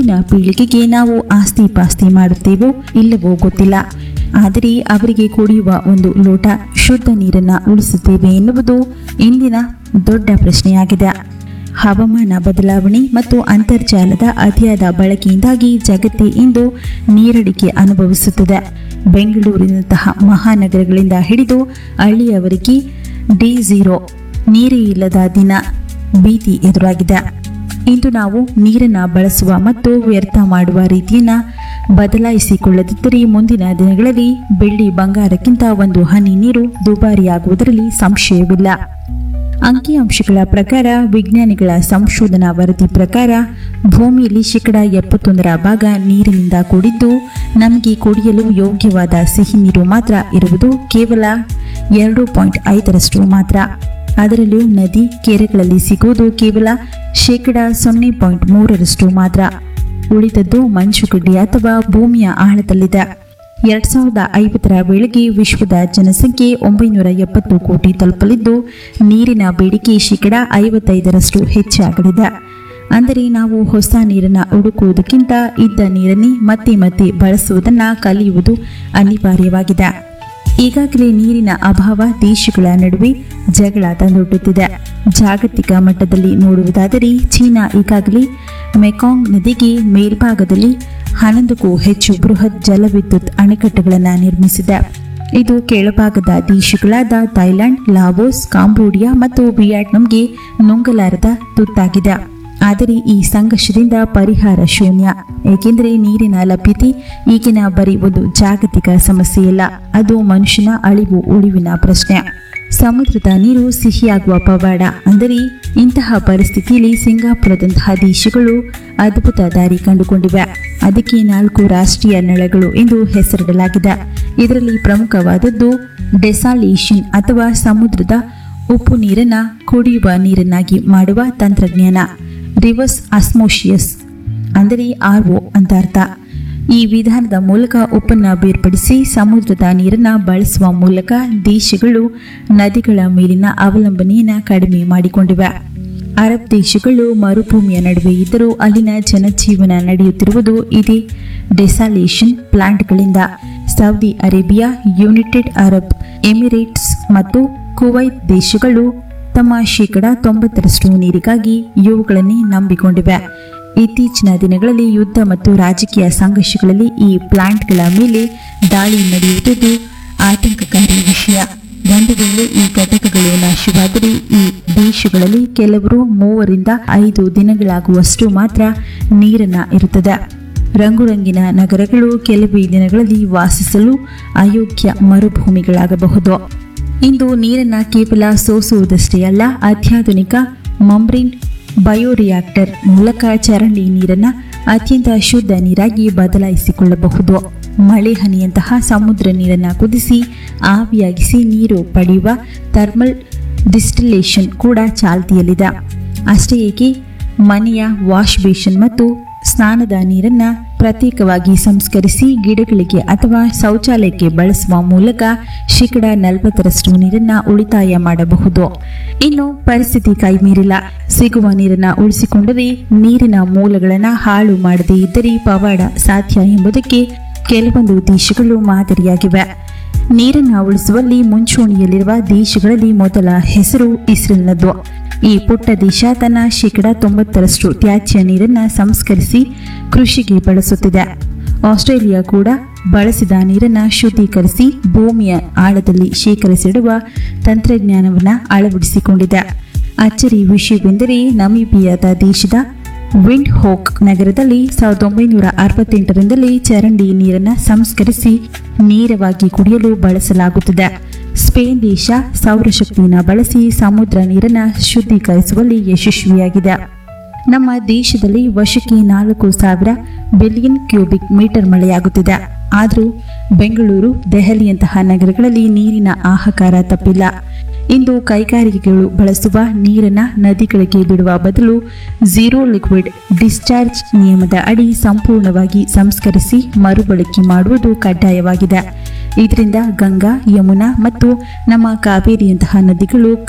ಮುಂದಿನ ಪೀಳಿಗೆಗೆ ನಾವು ಆಸ್ತಿ ಪಾಸ್ತಿ ಮಾಡುತ್ತೇವೋ ಇಲ್ಲವೋ ಗೊತ್ತಿಲ್ಲ ಆದರೆ ಅವರಿಗೆ ಕುಡಿಯುವ ಒಂದು ಲೋಟ ಶುದ್ಧ ನೀರನ್ನ ಉಳಿಸುತ್ತೇವೆ ಎನ್ನುವುದು ಇಂದಿನ ದೊಡ್ಡ ಪ್ರಶ್ನೆಯಾಗಿದೆ ಹವಾಮಾನ ಬದಲಾವಣೆ ಮತ್ತು ಅಂತರ್ಜಾಲದ ಅತಿಯಾದ ಬಳಕೆಯಿಂದಾಗಿ ಜಗತ್ತೇ ಇಂದು ನೀರಡಿಕೆ ಅನುಭವಿಸುತ್ತದೆ ಬೆಂಗಳೂರಿನಂತಹ ಮಹಾನಗರಗಳಿಂದ ಹಿಡಿದು ಹಳ್ಳಿಯವರೆಗೆ ಡಿ ಝೀರೋ ನೀರೇ ಇಲ್ಲದ ದಿನ ಭೀತಿ ಎದುರಾಗಿದೆ ಇಂದು ನಾವು ನೀರನ್ನು ಬಳಸುವ ಮತ್ತು ವ್ಯರ್ಥ ಮಾಡುವ ರೀತಿಯನ್ನ ಬದಲಾಯಿಸಿಕೊಳ್ಳದಿದ್ದರೆ ಮುಂದಿನ ದಿನಗಳಲ್ಲಿ ಬೆಳ್ಳಿ ಬಂಗಾರಕ್ಕಿಂತ ಒಂದು ಹನಿ ನೀರು ದುಬಾರಿಯಾಗುವುದರಲ್ಲಿ ಸಂಶಯವಿಲ್ಲ ಅಂಕಿಅಂಶಗಳ ಪ್ರಕಾರ ವಿಜ್ಞಾನಿಗಳ ಸಂಶೋಧನಾ ವರದಿ ಪ್ರಕಾರ ಭೂಮಿಯಲ್ಲಿ ಶೇಕಡ ಎಪ್ಪತ್ತೊಂದರ ಭಾಗ ನೀರಿನಿಂದ ಕೂಡಿದ್ದು ನಮಗೆ ಕುಡಿಯಲು ಯೋಗ್ಯವಾದ ಸಿಹಿ ನೀರು ಮಾತ್ರ ಇರುವುದು ಕೇವಲ ಎರಡು ಪಾಯಿಂಟ್ ಐದರಷ್ಟು ಮಾತ್ರ ಅದರಲ್ಲೂ ನದಿ ಕೆರೆಗಳಲ್ಲಿ ಸಿಗುವುದು ಕೇವಲ ಶೇಕಡ ಸೊನ್ನೆ ಪಾಯಿಂಟ್ ಮೂರರಷ್ಟು ಮಾತ್ರ ಉಳಿದದ್ದು ಮಂಜುಗಡ್ಡೆ ಅಥವಾ ಭೂಮಿಯ ಆಳದಲ್ಲಿದೆ ಎರಡ್ ಸಾವಿರದ ಐವತ್ತರ ವೇಳೆಗೆ ವಿಶ್ವದ ಜನಸಂಖ್ಯೆ ಒಂಬೈನೂರ ಎಪ್ಪತ್ತು ಕೋಟಿ ತಲುಪಲಿದ್ದು ನೀರಿನ ಬೇಡಿಕೆ ಶೇಕಡ ಐವತ್ತೈದರಷ್ಟು ಹೆಚ್ಚಾಗಲಿದೆ ಅಂದರೆ ನಾವು ಹೊಸ ನೀರನ್ನು ಹುಡುಕುವುದಕ್ಕಿಂತ ಇದ್ದ ನೀರನ್ನೇ ಮತ್ತೆ ಮತ್ತೆ ಬಳಸುವುದನ್ನು ಕಲಿಯುವುದು ಅನಿವಾರ್ಯವಾಗಿದೆ ಈಗಾಗಲೇ ನೀರಿನ ಅಭಾವ ದೇಶಗಳ ನಡುವೆ ಜಗಳ ತಂದೊಡ್ಡುತ್ತಿದೆ ಜಾಗತಿಕ ಮಟ್ಟದಲ್ಲಿ ನೋಡುವುದಾದರೆ ಚೀನಾ ಈಗಾಗಲೇ ಮೆಕಾಂಗ್ ನದಿಗೆ ಮೇಲ್ಭಾಗದಲ್ಲಿ ಹನ್ನೊಂದಕ್ಕೂ ಹೆಚ್ಚು ಬೃಹತ್ ಜಲವಿದ್ಯುತ್ ಅಣೆಕಟ್ಟುಗಳನ್ನು ನಿರ್ಮಿಸಿದೆ ಇದು ಕೆಳಭಾಗದ ದೇಶಗಳಾದ ಥೈಲ್ಯಾಂಡ್ ಲಾವೋಸ್ ಕಾಂಬೋಡಿಯಾ ಮತ್ತು ವಿಯೆಟ್ನಾಂಗೆ ನುಂಗಲಾರದ ತುತ್ತಾಗಿದೆ ಆದರೆ ಈ ಸಂಘರ್ಷದಿಂದ ಪರಿಹಾರ ಶೂನ್ಯ ಏಕೆಂದರೆ ನೀರಿನ ಲಭ್ಯತೆ ಈಗಿನ ಬರೀ ಒಂದು ಜಾಗತಿಕ ಸಮಸ್ಯೆಯಲ್ಲ ಅದು ಮನುಷ್ಯನ ಅಳಿವು ಉಳಿವಿನ ಪ್ರಶ್ನೆ ಸಮುದ್ರದ ನೀರು ಸಿಹಿಯಾಗುವ ಪವಾಡ ಅಂದರೆ ಇಂತಹ ಪರಿಸ್ಥಿತಿಯಲ್ಲಿ ಸಿಂಗಾಪುರದಂತಹ ದೇಶಗಳು ಅದ್ಭುತ ದಾರಿ ಕಂಡುಕೊಂಡಿವೆ ಅದಕ್ಕೆ ನಾಲ್ಕು ರಾಷ್ಟ್ರೀಯ ನೆಲೆಗಳು ಎಂದು ಹೆಸರಿಡಲಾಗಿದೆ ಇದರಲ್ಲಿ ಪ್ರಮುಖವಾದದ್ದು ಡೆಸಾಲೇಷನ್ ಅಥವಾ ಸಮುದ್ರದ ಉಪ್ಪು ನೀರನ್ನ ಕುಡಿಯುವ ನೀರನ್ನಾಗಿ ಮಾಡುವ ತಂತ್ರಜ್ಞಾನ ರಿವರ್ಸ್ ಅಸ್ಮೋಷಿಯಸ್ ಅಂದರೆ ಆರ್ ಒ ಅಂತ ಅರ್ಥ ಈ ವಿಧಾನದ ಮೂಲಕ ಉಪ್ಪನ್ನು ಬೇರ್ಪಡಿಸಿ ಸಮುದ್ರದ ನೀರನ್ನು ಬಳಸುವ ಮೂಲಕ ದೇಶಗಳು ನದಿಗಳ ಮೇಲಿನ ಅವಲಂಬನೆಯನ್ನು ಕಡಿಮೆ ಮಾಡಿಕೊಂಡಿವೆ ಅರಬ್ ದೇಶಗಳು ಮರುಭೂಮಿಯ ನಡುವೆ ಇದ್ದರೂ ಅಲ್ಲಿನ ಜನಜೀವನ ನಡೆಯುತ್ತಿರುವುದು ಇದೇ ಡೆಸಾಲೇಷನ್ ಪ್ಲಾಂಟ್ಗಳಿಂದ Saudi Arabia United Arab Emirates ಮತ್ತು ಕುವೈತ್ ದೇಶಗಳು ತಮ್ಮ ಶೇಕಡ ತೊಂಬತ್ತರಷ್ಟು ನೀರಿಗಾಗಿ ಇವುಗಳನ್ನೇ ನಂಬಿಕೊಂಡಿವೆ ಇತ್ತೀಚಿನ ದಿನಗಳಲ್ಲಿ ಯುದ್ಧ ಮತ್ತು ರಾಜಕೀಯ ಸಂಘರ್ಷಗಳಲ್ಲಿ ಈ ಪ್ಲಾಂಟ್ಗಳ ಮೇಲೆ ದಾಳಿ ನಡೆಯುವುದು ಆತಂಕಕಾರಿ ವಿಷಯ ಒಂದು ವೇಳೆ ಈ ಘಟಕಗಳು ನಾಶವಾದರೆ ಈ ದೇಶಗಳಲ್ಲಿ ಕೆಲವರು ಮೂವರಿಂದ ಐದು ದಿನಗಳಾಗುವಷ್ಟು ಮಾತ್ರ ನೀರನ್ನ ಇರುತ್ತದೆ ರಂಗುರಂಗಿನ ನಗರಗಳು ಕೆಲವೇ ದಿನಗಳಲ್ಲಿ ವಾಸಿಸಲು ಅಯೋಗ್ಯ ಮರುಭೂಮಿಗಳಾಗಬಹುದು ಇಂದು ನೀರನ್ನ ಕೇವಲ ಸೋಸುವುದಷ್ಟೇ ಅಲ್ಲ ಅತ್ಯಾಧುನಿಕ ಮಮ್ರಿನ್ ಬಯೋರಿಯಾಕ್ಟರ್ ಮೂಲಕ ಚರಂಡಿ ನೀರನ್ನ ಅತ್ಯಂತ ಶುದ್ಧ ನೀರಾಗಿ ಬದಲಾಯಿಸಿಕೊಳ್ಳಬಹುದು ಮಳೆ ಹನಿಯಂತಹ ಸಮುದ್ರ ನೀರನ್ನ ಕುದಿಸಿ ಆವಿಯಾಗಿಸಿ ನೀರು ಪಡೆಯುವ ಥರ್ಮಲ್ ಡಿಸ್ಟಿಲೇಷನ್ ಕೂಡ ಚಾಲ್ತಿಯಲ್ಲಿದೆ ಅಷ್ಟೇ ಏಕೆ ಮನೆಯ ವಾಶ್ ಬೇಷನ್ ಮತ್ತು ಸ್ನಾನದ ನೀರನ್ನ ಪ್ರತ್ಯೇಕವಾಗಿ ಸಂಸ್ಕರಿಸಿ ಗಿಡಗಳಿಗೆ ಅಥವಾ ಶೌಚಾಲಯಕ್ಕೆ ಬಳಸುವ ಮೂಲಕ ಶೇಕಡ ನಲವತ್ತರಷ್ಟು ನೀರನ್ನ ಉಳಿತಾಯ ಮಾಡಬಹುದು ಇನ್ನು ಪರಿಸ್ಥಿತಿ ಕೈಮೀರಿಲ್ಲ ಸಿಗುವ ನೀರನ್ನ ಉಳಿಸಿಕೊಂಡರೆ ನೀರಿನ ಮೂಲಗಳನ್ನ ಹಾಳು ಮಾಡದೇ ಇದ್ದರೆ ಪವಾಡ ಸಾಧ್ಯ ಎಂಬುದಕ್ಕೆ ಕೆಲವೊಂದು ದೇಶಗಳು ಮಾದರಿಯಾಗಿವೆ ನೀರನ್ನು ಉಳಿಸುವಲ್ಲಿ ಮುಂಚೂಣಿಯಲ್ಲಿರುವ ದೇಶಗಳಲ್ಲಿ ಮೊದಲ ಹೆಸರು ಇಸ್ರೇಲ್ನದ್ದು ಈ ಪುಟ್ಟ ದೇಶ ತನ್ನ ಶೇಕಡ ತೊಂಬತ್ತರಷ್ಟು ತ್ಯಾಜ್ಯ ನೀರನ್ನು ಸಂಸ್ಕರಿಸಿ ಕೃಷಿಗೆ ಬಳಸುತ್ತಿದೆ ಆಸ್ಟ್ರೇಲಿಯಾ ಕೂಡ ಬಳಸಿದ ನೀರನ್ನು ಶುದ್ಧೀಕರಿಸಿ ಭೂಮಿಯ ಆಳದಲ್ಲಿ ಶೇಖರಿಸಿಡುವ ತಂತ್ರಜ್ಞಾನವನ್ನು ಅಳವಡಿಸಿಕೊಂಡಿದೆ ಅಚ್ಚರಿ ವಿಷಯವೆಂದರೆ ನಮೀಬಿಯಾದ ದೇಶದ ವಿಂಡ್ ಹೋಕ್ ನಗರದಲ್ಲಿ ಸಾವಿರದ ಒಂಬೈನೂರ ಅರವತ್ತೆಂಟರಿಂದಲೇ ಚರಂಡಿ ನೀರನ್ನು ಸಂಸ್ಕರಿಸಿ ನೇರವಾಗಿ ಕುಡಿಯಲು ಬಳಸಲಾಗುತ್ತದೆ ಸ್ಪೇನ್ ದೇಶ ಸೌರಶಕ್ತಿಯನ್ನು ಬಳಸಿ ಸಮುದ್ರ ನೀರನ್ನು ಶುದ್ಧೀಕರಿಸುವಲ್ಲಿ ಯಶಸ್ವಿಯಾಗಿದೆ ನಮ್ಮ ದೇಶದಲ್ಲಿ ವರ್ಷಕ್ಕೆ ನಾಲ್ಕು ಸಾವಿರ ಬಿಲಿಯನ್ ಕ್ಯೂಬಿಕ್ ಮೀಟರ್ ಮಳೆಯಾಗುತ್ತಿದೆ ಆದರೂ ಬೆಂಗಳೂರು ದೆಹಲಿಯಂತಹ ನಗರಗಳಲ್ಲಿ ನೀರಿನ ಹಾಹಾಕಾರ ತಪ್ಪಿಲ್ಲ ಇಂದು ಕೈಗಾರಿಕೆಗಳು ಬಳಸುವ ನೀರನ್ನ ನದಿಗಳಿಗೆ ಬಿಡುವ ಬದಲು ಝೀರೋ ಲಿಕ್ವಿಡ್ ಡಿಸ್ಚಾರ್ಜ್ ನಿಯಮದ ಅಡಿ ಸಂಪೂರ್ಣವಾಗಿ ಸಂಸ್ಕರಿಸಿ ಮರುಬಳಕೆ ಮಾಡುವುದು ಕಡ್ಡಾಯವಾಗಿದೆ ಇದರಿಂದ ಗಂಗಾ ಯಮುನಾ ಮತ್ತು ನಮ್ಮ ಕಾವೇರಿಯಂತಹ ನದಿಗಳು